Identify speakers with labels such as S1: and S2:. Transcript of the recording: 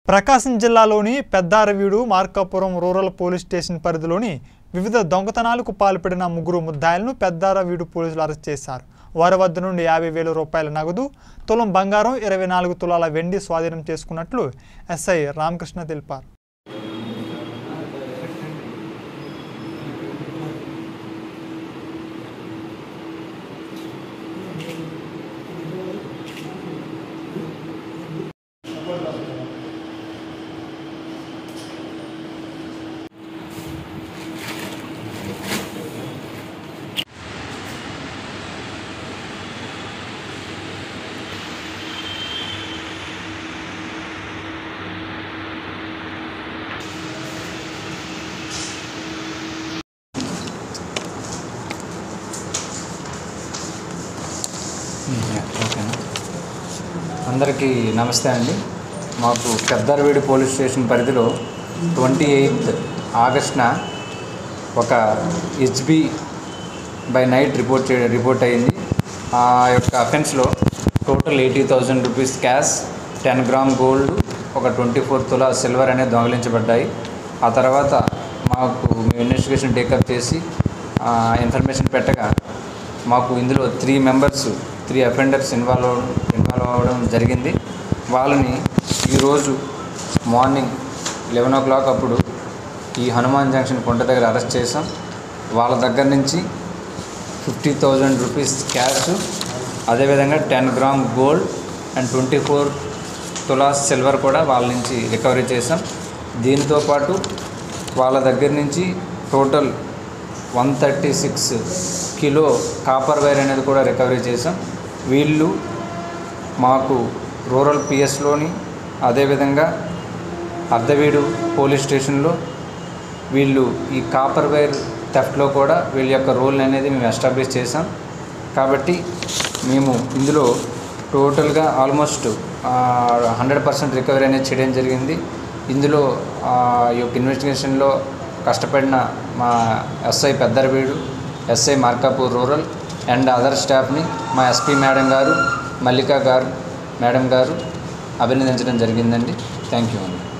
S1: ప్రకాశం జిల్లాలోని Peddaraveedu Markapuram rural police station పరిధిలోని వివిధ దొంగతనాలకు పాల్పడిన ముగ్గురు ముద్దాయిలను పెద్దారవీడు పోలీసులు అరెస్ట్ చేశారు వారి వద్ద నుండి యాభై వేల రూపాయల నగదు తులం బంగారం ఇరవై నాలుగు తులాల వెండి స్వాధీనం చేసుకున్నట్లు ఎస్ఐ రామకృష్ణ తెలిపారు
S2: ఓకేనా అందరికీ నమస్తే అండి మాకు పెద్దరవీడి పోలీస్ స్టేషన్ పరిధిలో ట్వంటీ ఎయిత్ ఆగస్టున ఒక హెచ్బి బై నైట్ రిపోర్ట్ చే రిపోర్ట్ అయ్యింది ఆ యొక్క అఫెన్స్లో total eighty thousand rupees cash ten gram gold ఒక ట్వంటీ ఫోర్ తులా సిల్వర్ అనేది దొంగలించబడ్డాయి ఆ తర్వాత మాకు మేము ఇన్వెస్టిగేషన్ టేకప్ చేసి ఆ, ఇన్ఫర్మేషన్ పెట్టగా మాకు ఇందులో three members three offenders involve అవ్వడం ఇన్వాల్వ్ అవ్వడం జరిగింది వాళ్ళని ఈరోజు మార్నింగ్ లెవెన్ ఓ క్లాక్ అప్పుడు ఈ హనుమాన్ జంక్షన్ కొండ దగ్గర అరెస్ట్ చేసాం వాళ్ళ దగ్గర నుంచి ఫిఫ్టీ థౌజండ్ రూపీస్ క్యాష్ అదేవిధంగా ten gram gold and twenty four tolas silver కూడా వాళ్ళ నుంచి రికవరీ చేసాం దీంతో పాటు వాళ్ళ దగ్గర నుంచి total one thirty six kilo copper wire అనేది కూడా రికవరీ చేసాం వీళ్ళు మాకు రూరల్ పిఎస్లోని అదేవిధంగా అర్ధవీడు పోలీస్ స్టేషన్లో వీళ్ళు ఈ కాపర్ వైర్ థెఫ్ట్లో కూడా వీళ్ళ యొక్క రోల్ అనేది మేము ఎస్టాబ్లిష్ చేసాం కాబట్టి మేము ఇందులో టోటల్గా ఆల్మోస్ట్ హండ్రెడ్ పర్సెంట్ రికవరీ అనేది చేయడం జరిగింది ఇందులో ఆ, ఈ యొక్క ఇన్వెస్టిగేషన్లో కష్టపడిన మా SI Peddaraveedu SI Markapur rural and other స్టాఫ్ని మా ఎస్పీ మేడం గారు మల్లికా గారు మేడం గారు అభినందించడం జరిగిందండి థ్యాంక్ యూ అండి